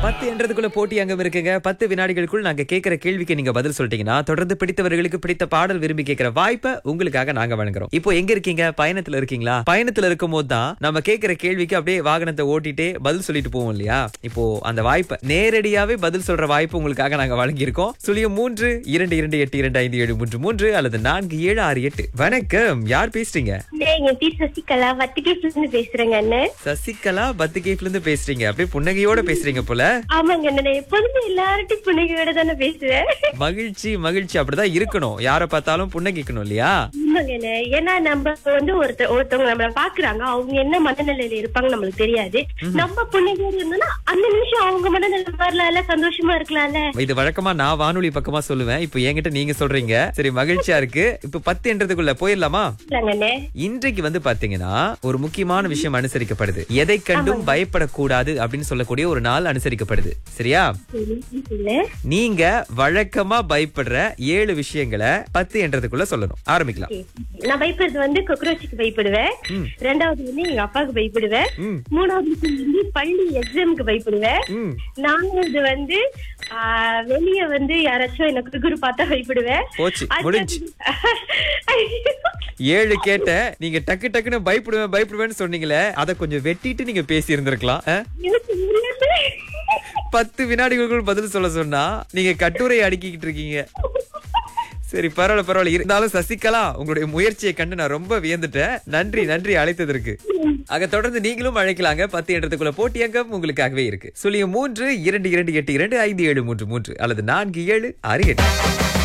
பத்து என்றதுக்குள்ள போட்டி அங்கம் இருக்குங்க பத்து வினாடிகளுக்குள் நாங்க கேட்கிற கேள்விக்கு நீங்க பதில் சொல்லிட்டீங்கன்னா தொடர்ந்து பிடித்தவர்களுக்கு பிடித்த பாடல் விரும்பி கேட்கிற வாய்ப்பை உங்களுக்காக நாங்க வழங்குறோம் இப்போ எங்க இருக்கீங்க பயணத்துல இருக்கீங்களா பயணத்துல இருக்கும் போது தான் நம்ம கேட்கிற கேள்விக்கு அப்படியே வாகனத்தை ஓட்டிட்டே பதில் சொல்லிட்டு போவோம் இல்லையா இப்போ அந்த வாய்ப்பை நேரடியாவே பதில் சொல்ற வாய்ப்பு உங்களுக்காக நாங்க வழங்கியிருக்கோம் சுழியம் மூன்று இரண்டு இரண்டு எட்டு இரண்டு ஐந்து ஏழு மூன்று மூன்று அல்லது நான்கு ஏழு ஆறு எட்டு வணக்கம் யார் பேசுறீங்க எங்க பேர் சசிகலா வத்திகேஸ்ல இருந்து பேசுறேங்க அண்ணன் சசிகலா பத்துகேப்ல இருந்து பேசுறீங்க அப்படியே புன்னகையோட பேசுறீங்க போல ஆமாங்க அண்ணன் நான் எப்போதுமே எல்லார்ட்டும் புன்னகையோட தானே பேசுவேன் மகிழ்ச்சி மகிழ்ச்சி அப்படிதான் இருக்கணும் யார பார்த்தாலும் புன்னகைக்கணும் இல்லையா ஆமாங்க அண்ணன். ஏன்னா நம்ம வந்து ஒருத்த ஒருத்தவங்க நம்மள பாக்குறாங்க அவங்க என்ன மனநிலையில இருப்பாங்க நம்மளுக்கு தெரியாது நம்ம புன்னகையோட இருந்தோம்னா அந்த நிமிஷம் அவங்க மனநிலை மாறலாம்ல சந்தோஷமா இருக்கலாம்ல இது வழக்கமா நான் வானொலி பக்கமா சொல்லுவேன் இப்போ என்கிட்ட நீங்க சொல்றீங்க சரி மகிழ்ச்சியா இருக்கு இப்ப பத்து என்றதுக்குள்ள போயிடலாமா இல்லங்க அண்ணன். இன்றைக்கு வந்து பாத்தீங்கன்னா ஒரு முக்கியமான விஷயம் அனுசரிக்கப்படுது எதை கண்டும் பயப்படக்கூடாது அப்படின்னு சொல்லக்கூடிய ஒரு நாள் அனுசரிக்கப்படுது சரியா சரி, இல்ல. நீங்க வழக்கமா பயப்படுற ஏழு விஷயங்களை பத்து என்றதுக்குள்ள சொல்லணும் ஆரம்பிக்கலாம் சரி. நான் பயப்படுறது வந்து கொக்ரோச்சுக்கு பயப்படுவேன் ம். ரெண்டாவது வந்து எங்க அப்பாவுக்கு பயப்படுவேன் ம் மூணாவது விஷயம் வந்து பள்ளி எக்ஸாமுக்கு பயப்படுவேன் ம் நாலாவது வந்து ஆ, வெளிய வந்து யாராச்சும் எனக்கு குறுகுறு பார்த்தா பயப்படுவேன் போச்சு அடுத்தது- முடிஞ்சு ஏழு கேட்ட நீங்க டக்கு டக்குன்னு பயப்படுவேன் பயப்படுவேன்னு சொன்னீங்களே அதை கொஞ்சம் வெட்டிட்டு நீங்க பேசி இருந்திருக்கலாம் எனக்கு உள்ளது. பத்து வினாடிகளுக்குள் பதில் சொல்ல சொன்னா நீங்க கட்டுரை அடுக்கிக்கிட்டு இருக்கீங்க சரி பரவாயில்ல பரவாயில்ல இருந்தாலும் சசிகலா உங்களுடைய முயற்சியை கண்டு நான் ரொம்ப வியந்துட்டேன் நன்றி நன்றி அழைத்ததற்கு ஆக தொடர்ந்து நீங்களும் அழைக்கலாங்க பத்து என்றதுக்குள்ள போட்டி அங்கம் உங்களுக்காகவே இருக்கு சுழியம் மூன்று இரண்டு இரண்டு எட்டு இரண்டு ஐந்து ஏழு மூன்று மூன்று அல்லது நான்கு ஏழு ஆறு எட்டு